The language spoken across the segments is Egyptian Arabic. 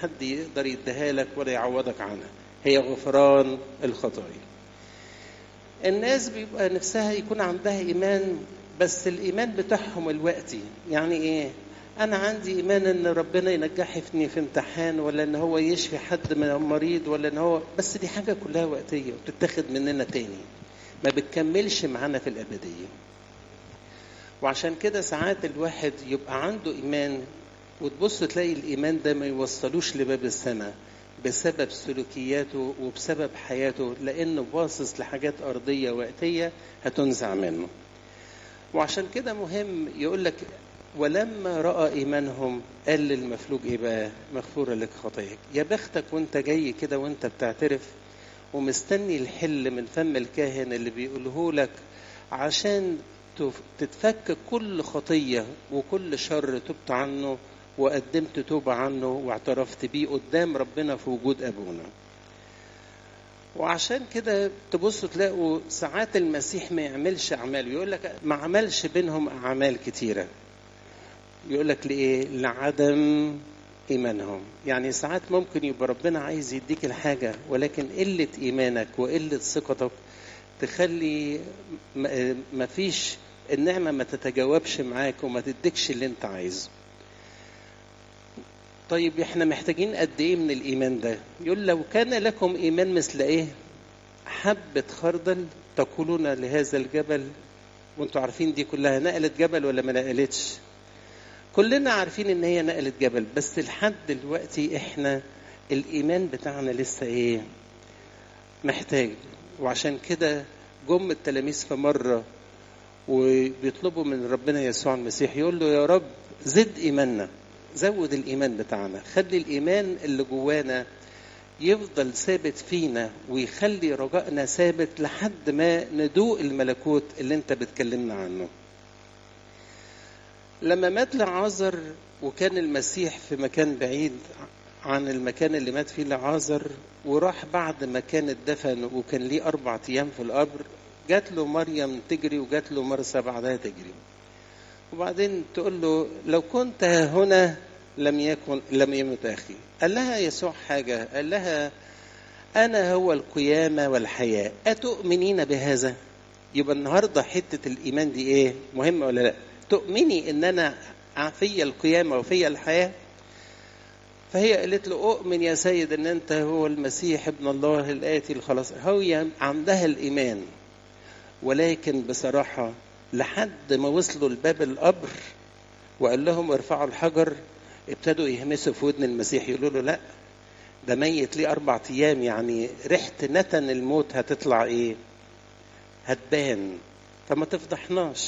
حد يقدر يديها لك ولا يعوضك عنها هي غفران الخطايا الناس بيبقى نفسها يكون عندها ايمان بس الايمان بتاعهم الوقتي يعني ايه انا عندي ايمان ان ربنا ينجحني في امتحان ولا ان هو يشفي حد من مريض ولا ان هو بس دي حاجه كلها وقتيه وبتتاخد مننا تاني ما بتكملش معانا في الابديه وعشان كده ساعات الواحد يبقى عنده ايمان وتبص تلاقي الايمان ده ما يوصلوش لباب السماء بسبب سلوكياته وبسبب حياته لانه باصص لحاجات ارضيه وقتيه هتنزع منه وعشان كده مهم يقول لك ولما راى ايمانهم قال للمفلوج ايه بقى مغفوره لك خطاياك يا بختك وانت جاي كده وانت بتعترف ومستني الحل من فم الكاهن اللي بيقوله لك عشان تتفك كل خطيه وكل شر تبت عنه وقدمت توبة عنه واعترفت بيه قدام ربنا في وجود أبونا وعشان كده تبصوا تلاقوا ساعات المسيح ما يعملش أعمال يقول لك ما عملش بينهم أعمال كتيرة يقول لك لإيه لعدم إيمانهم يعني ساعات ممكن يبقى ربنا عايز يديك الحاجة ولكن قلة إيمانك وقلة ثقتك تخلي ما فيش النعمة ما تتجاوبش معاك وما تديكش اللي انت عايزه طيب احنا محتاجين قد ايه من الايمان ده يقول لو كان لكم ايمان مثل ايه حبة خردل تقولون لهذا الجبل وانتوا عارفين دي كلها نقلت جبل ولا ما نقلتش كلنا عارفين ان هي نقلت جبل بس لحد دلوقتي احنا الايمان بتاعنا لسه ايه محتاج وعشان كده جم التلاميذ في مره وبيطلبوا من ربنا يسوع المسيح يقول له يا رب زد ايماننا زود الايمان بتاعنا خلي الايمان اللي جوانا يفضل ثابت فينا ويخلي رجائنا ثابت لحد ما ندوق الملكوت اللي انت بتكلمنا عنه لما مات لعازر وكان المسيح في مكان بعيد عن المكان اللي مات فيه لعازر وراح بعد ما كان اتدفن وكان ليه أربع أيام في القبر جات له مريم تجري وجات له مرسى بعدها تجري وبعدين تقول له لو كنت هنا لم يكن لم يمت اخي قال لها يسوع حاجه قال لها انا هو القيامه والحياه اتؤمنين بهذا يبقى النهارده حته الايمان دي ايه مهمه ولا لا تؤمني ان انا في القيامه وفي الحياه فهي قالت له اؤمن يا سيد ان انت هو المسيح ابن الله الاتي الخلاص هو عندها الايمان ولكن بصراحه لحد ما وصلوا لباب القبر وقال لهم ارفعوا الحجر ابتدوا يهمسوا في ودن المسيح يقولوا له لا ده ميت ليه اربع ايام يعني ريحه نتن الموت هتطلع ايه هتبان فما تفضحناش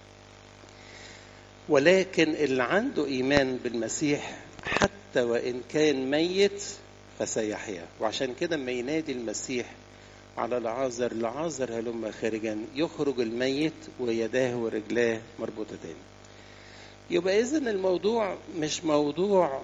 ولكن اللي عنده ايمان بالمسيح حتى وان كان ميت فسيحيا وعشان كده ما ينادي المسيح على العازر لعازر هلم خارجا يخرج الميت ويداه ورجلاه مربوطتين يبقى اذا الموضوع مش موضوع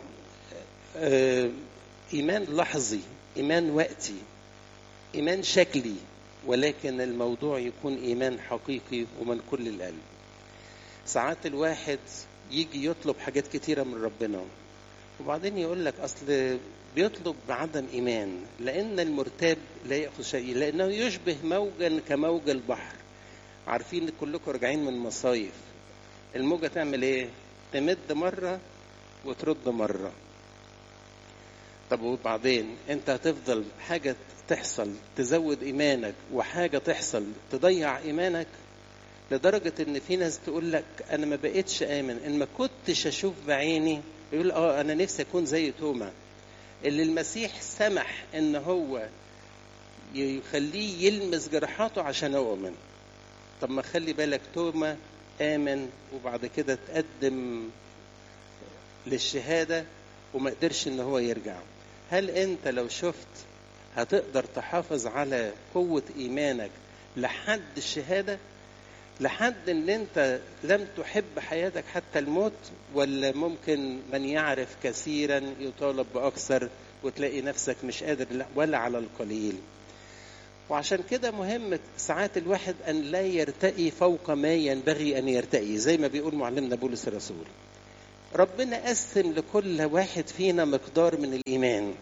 ايمان لحظي ايمان وقتي ايمان شكلي ولكن الموضوع يكون ايمان حقيقي ومن كل القلب ساعات الواحد يجي يطلب حاجات كتيرة من ربنا وبعدين يقول لك اصل بيطلب بعدم ايمان لان المرتاب لا ياخذ شيء لانه يشبه موجا كموج البحر عارفين كلكم راجعين من مصايف الموجه تعمل ايه تمد مره وترد مره طب وبعدين انت هتفضل حاجه تحصل تزود ايمانك وحاجه تحصل تضيع ايمانك لدرجه ان في ناس تقول لك انا ما بقتش امن ان ما كنتش اشوف بعيني يقول اه انا نفسي اكون زي توما اللي المسيح سمح ان هو يخليه يلمس جراحاته عشان اؤمن طب ما خلي بالك توما امن وبعد كده تقدم للشهاده وما قدرش ان هو يرجع هل انت لو شفت هتقدر تحافظ على قوه ايمانك لحد الشهاده لحد ان انت لم تحب حياتك حتى الموت ولا ممكن من يعرف كثيرا يطالب باكثر وتلاقي نفسك مش قادر ولا على القليل وعشان كده مهم ساعات الواحد ان لا يرتقي فوق ما ينبغي ان يرتقي زي ما بيقول معلمنا بولس الرسول ربنا قسم لكل واحد فينا مقدار من الإيمان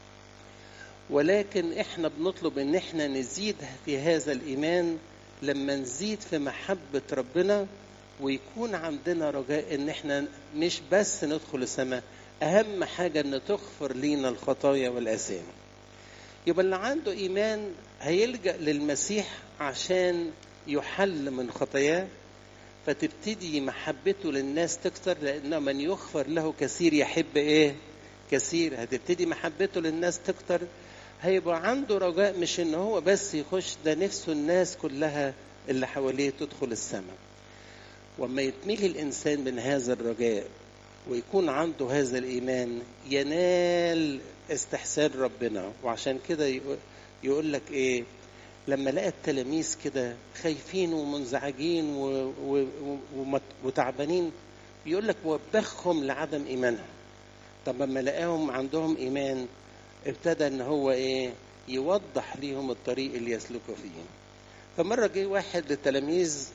ولكن احنا بنطلب ان احنا نزيد في هذا الإيمان لما نزيد في محبة ربنا ويكون عندنا رجاء ان احنا مش بس ندخل السماء اهم حاجة ان تغفر لينا الخطايا والآثام يبقى اللي عنده ايمان هيلجأ للمسيح عشان يحل من خطاياه فتبتدي محبته للناس تكثر لأن من يغفر له كثير يحب إيه؟ كثير هتبتدي محبته للناس تكثر هيبقى عنده رجاء مش إن هو بس يخش ده نفسه الناس كلها اللي حواليه تدخل السماء وما يتميل الإنسان من هذا الرجاء ويكون عنده هذا الإيمان ينال استحسان ربنا وعشان كده يقول لك إيه لما لقى التلاميذ كده خايفين ومنزعجين و... و... و... وتعبانين يقول لك وبخهم لعدم ايمانهم طب لما لقاهم عندهم ايمان ابتدى ان هو ايه يوضح ليهم الطريق اللي يسلكوا فيه فمره جه واحد للتلاميذ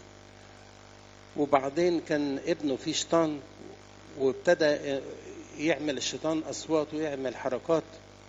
وبعدين كان ابنه فيه شيطان وابتدى يعمل الشيطان اصوات ويعمل حركات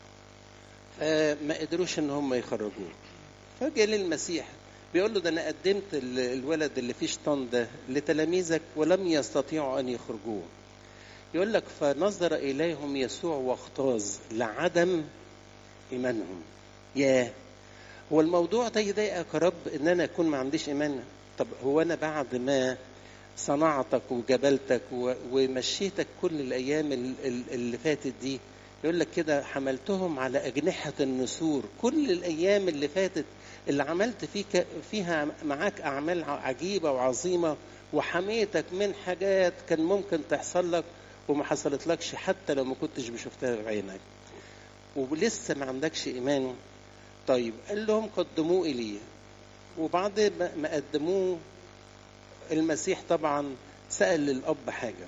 فما قدروش ان هم يخرجوه فجاء للمسيح بيقول له ده انا قدمت الولد اللي فيه شيطان ده لتلاميذك ولم يستطيعوا ان يخرجوه يقول لك فنظر اليهم يسوع واغتاظ لعدم ايمانهم ياه هو الموضوع ده يضايقك يا رب ان انا اكون ما عنديش ايمان طب هو انا بعد ما صنعتك وجبلتك ومشيتك كل الايام اللي فاتت دي يقول لك كده حملتهم على أجنحة النسور كل الأيام اللي فاتت اللي عملت فيك فيها معاك أعمال عجيبة وعظيمة وحميتك من حاجات كان ممكن تحصل لك وما حصلت لكش حتى لو ما كنتش بشوفتها بعينك ولسه ما عندكش إيمان طيب قال لهم قدموه إلي وبعد ما قدموه المسيح طبعا سأل للأب حاجة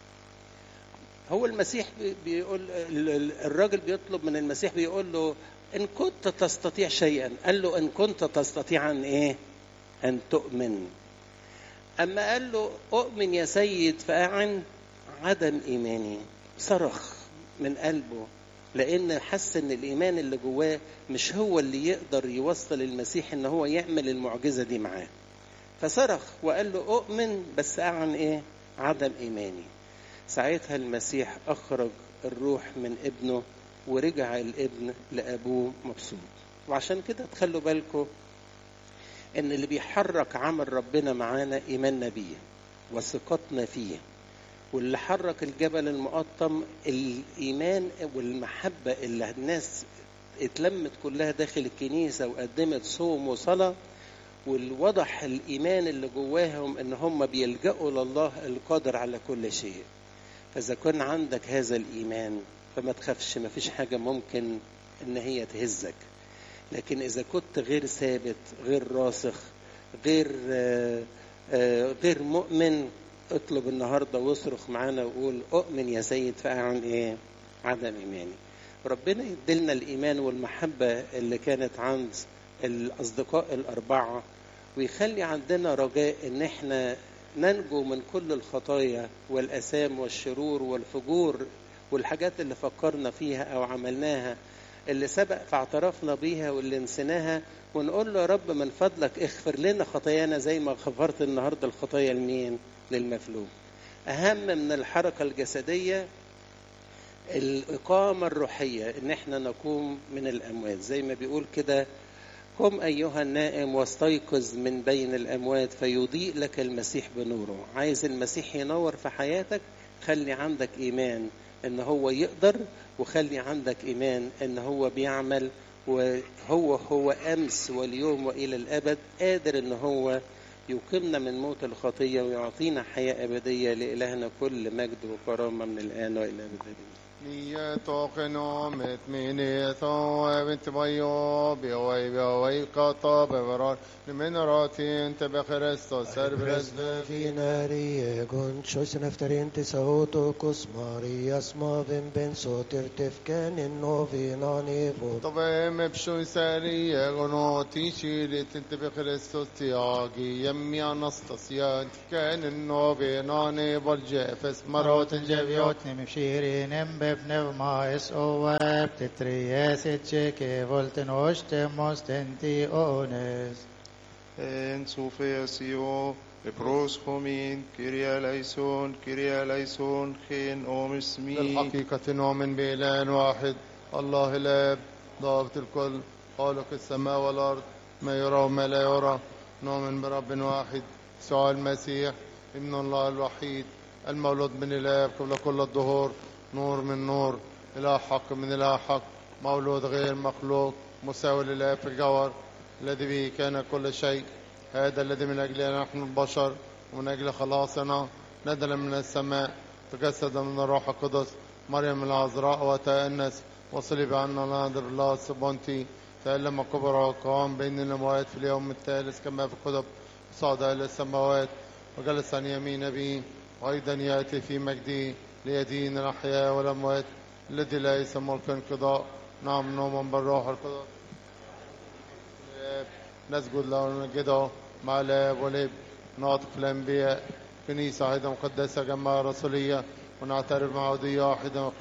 هو المسيح بيقول الراجل بيطلب من المسيح بيقول له ان كنت تستطيع شيئا قال له ان كنت تستطيع ان ايه ان تؤمن اما قال له اؤمن يا سيد فاعن عدم ايماني صرخ من قلبه لان حس ان الايمان اللي جواه مش هو اللي يقدر يوصل المسيح ان هو يعمل المعجزه دي معاه فصرخ وقال له اؤمن بس اعن ايه عدم ايماني ساعتها المسيح أخرج الروح من ابنه ورجع الابن لأبوه مبسوط وعشان كده تخلوا بالكم إن اللي بيحرك عمل ربنا معانا إيماننا بيه وثقتنا فيه واللي حرك الجبل المقطم الإيمان والمحبة اللي الناس اتلمت كلها داخل الكنيسة وقدمت صوم وصلاة والوضح الإيمان اللي جواهم إن هم بيلجأوا لله القادر على كل شيء فإذا كان عندك هذا الإيمان فما تخافش ما فيش حاجة ممكن إن هي تهزك لكن إذا كنت غير ثابت غير راسخ غير آآ آآ غير مؤمن اطلب النهارده واصرخ معانا وقول اؤمن يا سيد فاعن ايه؟ عدم ايماني. ربنا يديلنا الايمان والمحبه اللي كانت عند الاصدقاء الاربعه ويخلي عندنا رجاء ان احنا ننجو من كل الخطايا والأثام والشرور والفجور والحاجات اللي فكرنا فيها أو عملناها اللي سبق فاعترفنا بيها واللي نسيناها ونقول له يا رب من فضلك اغفر لنا خطايانا زي ما غفرت النهارده الخطايا لمين؟ للمفلوج. أهم من الحركة الجسدية الإقامة الروحية إن احنا نقوم من الأموات زي ما بيقول كده قم أيها النائم واستيقظ من بين الأموات فيضيء لك المسيح بنوره عايز المسيح ينور في حياتك خلي عندك إيمان إن هو يقدر وخلي عندك إيمان إن هو بيعمل وهو هو أمس واليوم وإلى الأبد قادر إن هو يقيمنا من موت الخطية ويعطينا حياة أبدية لإلهنا كل مجد وكرامة من الآن وإلى الأبد Nye tåkenommet mine ثوابت بيو بيوي بيوي قطا ببرار من راتين تبع خريستوس سربرز في ناري كنت شويس نفترين تساوتو كوس ماريا سما بن بن صوتر تفكان النوفي ناني فوت طبعا بشوي ساري غنو تيشيري تنتبه خريستوس تياغي يمي انستاسيا كان النوبي ناني برجع فس مرات جبيوت نمشيرين ببنو ما اس او وeb تترياس تشيكي فولتن وشتموس تنتي اونس En sofeasio, lepros homin, Kyria eleison, Kyria eleison, gen omis mi. للحقيقة نؤمن بإله واحد الله الآب ضابط الكل خالق السماء والأرض ما يرى وما لا يرى نؤمن برب واحد يسوع المسيح ابن الله الوحيد المولود من الآب قبل كل الظهور نور من نور إله حق من إله حق مولود غير مخلوق مساوي للآب في الجوهر الذي به كان كل شيء هذا الذي من أجلنا نحن البشر ومن أجل خلاصنا نزل من السماء تجسد من الروح القدس مريم العذراء وتأنس وصلب عنا نادر الله السبونتي تألم كبر وقام بين الأموات في اليوم الثالث كما في الكتب صعد إلى السماوات وجلس عن يمين أبيه وأيضا يأتي في مجده ليدين الأحياء والأموات الذي ليس ملك انقضاء نعم نؤمن بالروح القدس الآب نسجد له ونمجده مع الآب والابن ناطق الأنبياء كنيسة أيضا مقدسة جماعة رسولية ونعترف مع عضية واحدة